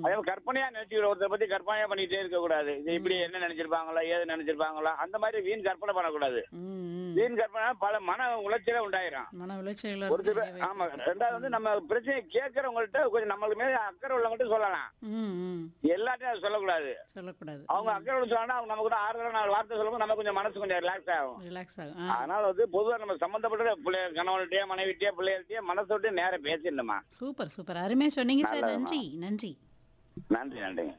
அதே மாதிரி கற்பனையா நினைச்சுக்கிற ஒருத்தரை பத்தி கற்பனையா பண்ணிட்டே இருக்க கூடாது இது இப்படி என்ன நினைச்சிருப்பாங்களோ ஏது நினைச்சிருப்பாங்களோ அந்த மாதிரி வீண் கற்பனை பண்ணக்கூடாது ம், ம். வீண் கற்பனை பல மன உளைச்சலே உண்டாயிரும் மன உளைச்சல்கள் ஒரு சில ஆமா ரெண்டாவது வந்து நம்ம பிரச்சனையை கேட்கறவங்கள்ட்ட கொஞ்சம் நம்மளுக்கு மேல அக்கறை உள்ளவங்கள்ட்ட சொல்லலாம் ம் ம் எல்லாத்தையும் அதை சொல்லக்கூடாது சொல்லக்கூடாது அவங்க அக்கறை உள்ள சொன்னா அவங்க நமக்கு கூட ஆறுதலா நாலு வார்த்தை சொல்லும்போது நமக்கு கொஞ்சம் மனசு கொஞ்சம் ரிலாக்ஸ் ஆகும் ரிலாக்ஸ் ஆகும் ஆ அதனால வந்து பொதுவா நம்ம சம்பந்தப்பட்ட பிள்ளை கணவன்கிட்டயே மனைவிட்டே பிள்ளைகள்ட்டயே மனசு விட்டு நேரம் பேசிடணுமா சூப்பர் சூப்பர் அருமையா சொன்னீங்க சார் நல்லதும்மா. நன்றி நன்றி நன்றி நன்றிங்க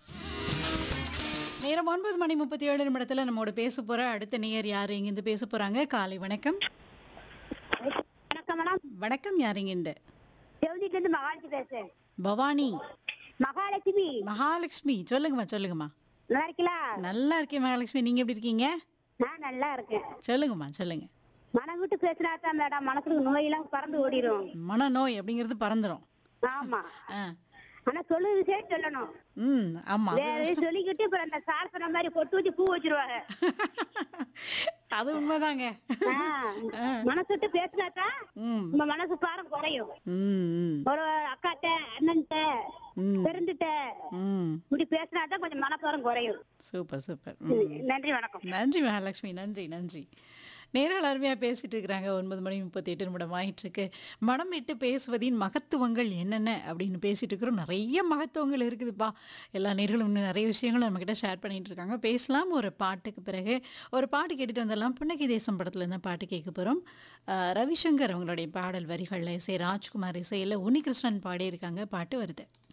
நேரம் ஒன்பது மணி முப்பத்தி ஏழு நிமிடத்துல நம்மோட பேச போற அடுத்த நேயர் யாரு இங்கிருந்து பேச போறாங்க காலை வணக்கம் வணக்கம் மேடம் வணக்கம் யார் இங்கிருந்து செவந்திட்டு இருந்து மகாலட்சுமி பேசுறேன் பவானி மகாலட்சுமி மகாலட்சுமி சொல்லுங்கம்மா சொல்லுங்கம்மா நல்லா இருக்கீங்களா நல்லா இருக்கேன் மகாலட்சுமி நீங்க எப்படி இருக்கீங்க நான் நல்லா இருக்கேன் சொல்லுங்கம்மா சொல்லுங்க மனம் விட்டு பேசினா தான் மேடம் மனசுக்கு நோயெல்லாம் பறந்து ஓடிடும் மனநோய் அப்படிங்கிறது பறந்துரும் ஆமா ஆ ஆனா சொல்லு விஷயம் சொல்லணும் ம் ஆமா வேற எதுவும் சொல்லிக்கிட்டு அப்புறம் அந்த சார் சொன்ன மாதிரி பொட்டு வச்சு பூ வச்சிருவாங்க அது உண்மைதாங்க ஆ, மனசு விட்டு பேசினா தான் ம் நம்ம மனசு பாரம் குறையும் ம் ம் ஒரு அக்காட்ட அண்ணன்ட்ட ம் பெருந்துட்ட ம் இப்படி பேசினா தான் கொஞ்சம் மனப்பாரம் குறையும் சூப்பர் சூப்பர் ம் நன்றி வணக்கம் நன்றி மகாலட்சுமி நன்றி நன்றி நேரால் அருமையாக பேசிட்டு இருக்கிறாங்க ஒன்பது மணி முப்பத்தி எட்டு நிமிடம் ஆயிட்டு இருக்கு மனம் விட்டு பேசுவதின் மகத்துவங்கள் என்னென்ன அப்படின்னு பேசிட்டு இருக்கிறோம் நிறைய மகத்துவங்கள் இருக்குதுப்பா எல்லா நேர்களும் இன்னும் நிறைய விஷயங்களும் நம்மக்கிட்ட ஷேர் பண்ணிட்டு இருக்காங்க பேசலாம் ஒரு பாட்டுக்கு பிறகு ஒரு பாட்டு கேட்டுட்டு வந்துடலாம் புன்னகை தேசம் படத்துல இருந்து பாட்டு கேட்க போகிறோம் ரவிசங்கர் அவங்களுடைய பாடல் வரிகளில் இசை ராஜ்குமார் இசையில் உன்னிகிருஷ்ணன் பாடியிருக்காங்க பாட்டு வருது